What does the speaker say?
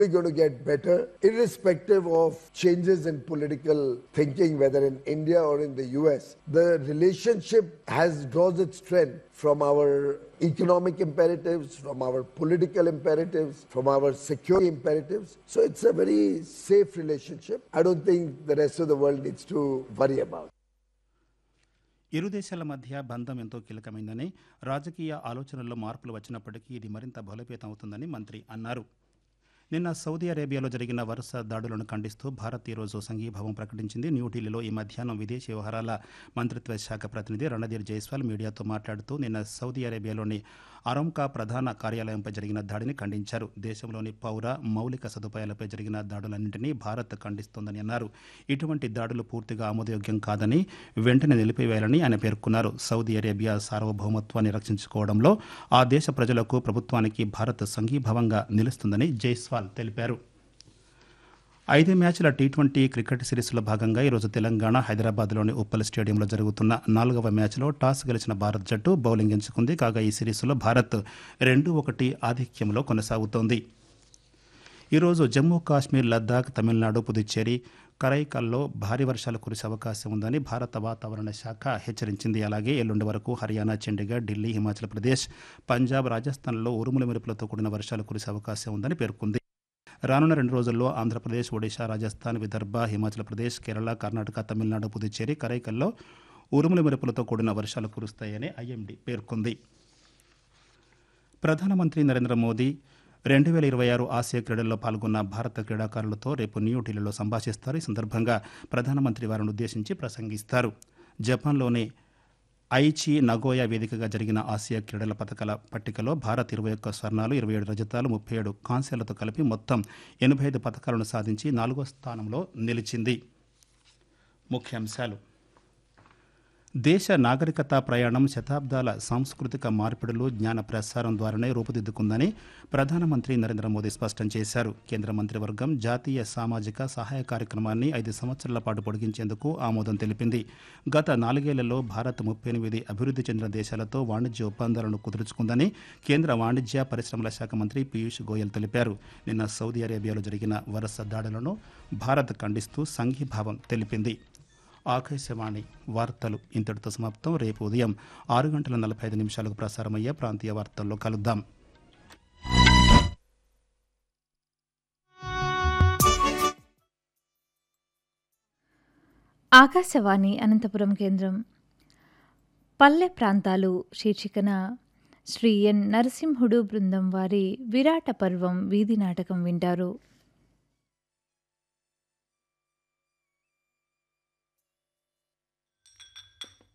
We're going to get better, irrespective of changes in political thinking, whether in India or in the US. The relationship has draws its strength from our economic imperatives, from our political imperatives, from our security imperatives. So it's a very safe relationship. I don't think the rest of the world needs to worry about. ఇరు దేశాల మధ్య బంధం ఎంతో కీలకమైందని రాజకీయ ఆలోచనల్లో మార్పులు వచ్చినప్పటికీ ఇది మరింత బలోపేతం అవుతుందని మంత్రి అన్నారు నిన్న సౌదీ అరేబియాలో జరిగిన వరుస దాడులను ఖండిస్తూ భారత్ ఈరోజు సంఘీభావం ప్రకటించింది న్యూఢిల్లీలో ఈ మధ్యాహ్నం విదేశీ వ్యవహారాల మంత్రిత్వ శాఖ ప్రతినిధి రణధీర్ జైస్వాల్ మీడియాతో మాట్లాడుతూ నిన్న సౌదీ అరేబియాలోని అరంకా ప్రధాన కార్యాలయంపై జరిగిన దాడిని ఖండించారు దేశంలోని పౌర మౌలిక సదుపాయాలపై జరిగిన దాడులన్నింటినీ భారత్ ఖండిస్తోందని అన్నారు ఇటువంటి దాడులు పూర్తిగా ఆమోదయోగ్యం కాదని వెంటనే నిలిపివేయాలని ఆయన పేర్కొన్నారు సౌదీ అరేబియా సార్వభౌమత్వాన్ని రక్షించుకోవడంలో ఆ దేశ ప్రజలకు ప్రభుత్వానికి భారత్ సంఘీభావంగా నిలుస్తుందని జైస్వాల్ తెలిపారు ఐదు మ్యాచ్ల టీ ట్వంటీ క్రికెట్ సిరీస్లో భాగంగా ఈరోజు తెలంగాణ హైదరాబాద్లోని ఉప్పల్ స్టేడియంలో జరుగుతున్న నాలుగవ మ్యాచ్లో టాస్ గెలిచిన భారత్ జట్టు బౌలింగ్ ఎంచుకుంది కాగా ఈ సిరీస్లో భారత్ రెండు ఒకటి ఆధిక్యంలో కొనసాగుతోంది ఈరోజు జమ్మూ కాశ్మీర్ లద్దాఖ్ తమిళనాడు పుదుచ్చేరి కరైకల్లో భారీ వర్షాలు కురిసే అవకాశం ఉందని భారత వాతావరణ శాఖ హెచ్చరించింది అలాగే ఎల్లుండి వరకు హర్యానా చండీగఢ్ ఢిల్లీ హిమాచల్ ప్రదేశ్ పంజాబ్ రాజస్థాన్లో ఉరుముల మెరుపులతో కూడిన వర్షాలు కురిసే అవకాశం ఉందని పేర్కొంది రానున్న రెండు రోజుల్లో ఆంధ్రప్రదేశ్ ఒడిశా రాజస్థాన్ విదర్భ హిమాచల్ ప్రదేశ్ కేరళ కర్ణాటక తమిళనాడు పుదుచ్చేరి కరైకల్లో ఉరుముల మెరుపులతో కూడిన వర్షాలు కురుస్తాయని ఐఎండీ పేర్కొంది ప్రధానమంత్రి నరేంద్ర మోదీ రెండు వేల ఇరవై ఆరు ఆసియా క్రీడల్లో పాల్గొన్న భారత క్రీడాకారులతో రేపు న్యూఢిల్లీలో సంభాషిస్తారు ఈ సందర్భంగా ప్రధానమంత్రి వారిని ఉద్దేశించి ప్రసంగిస్తారు జపాన్లోని ఐచి నగోయా వేదికగా జరిగిన ఆసియా క్రీడల పథకాల పట్టికలో భారత్ ఇరవై ఒక్క స్వర్ణాలు ఇరవై ఏడు రజతాలు ముప్పై ఏడు కాంస్యాలతో కలిపి మొత్తం ఎనభై ఐదు పథకాలను సాధించి నాలుగో స్థానంలో నిలిచింది ముఖ్యాంశాలు దేశ నాగరికత ప్రయాణం శతాబ్దాల సాంస్కృతిక మార్పిడులు జ్ఞాన ప్రసారం ద్వారానే రూపుదిద్దుకుందని ప్రధానమంత్రి నరేంద్ర మోదీ స్పష్టం చేశారు కేంద్ర మంత్రివర్గం జాతీయ సామాజిక సహాయ కార్యక్రమాన్ని ఐదు సంవత్సరాల పాటు పొడిగించేందుకు ఆమోదం తెలిపింది గత నాలుగేళ్లలో భారత్ ముప్పై ఎనిమిది అభివృద్ధి చెందిన దేశాలతో వాణిజ్య ఒప్పందాలను కుదుర్చుకుందని కేంద్ర వాణిజ్య పరిశ్రమల శాఖ మంత్రి పీయూష్ గోయల్ తెలిపారు నిన్న సౌదీ అరేబియాలో జరిగిన వరుస దాడులను భారత్ ఖండిస్తూ సంఘీభావం తెలిపింది ఆకాశవాణి వార్తలు ఇంతటితో సమాప్తం రేపు ఉదయం ఆరు గంటల నలభై ఐదు నిమిషాలకు ప్రసారమయ్యే ప్రాంతీయ వార్తల్లో కలుద్దాం ఆకాశవాణి అనంతపురం కేంద్రం పల్లె ప్రాంతాలు శీర్షికన శ్రీ ఎన్ నరసింహుడు బృందం వారి విరాట పర్వం వీధి నాటకం వింటారు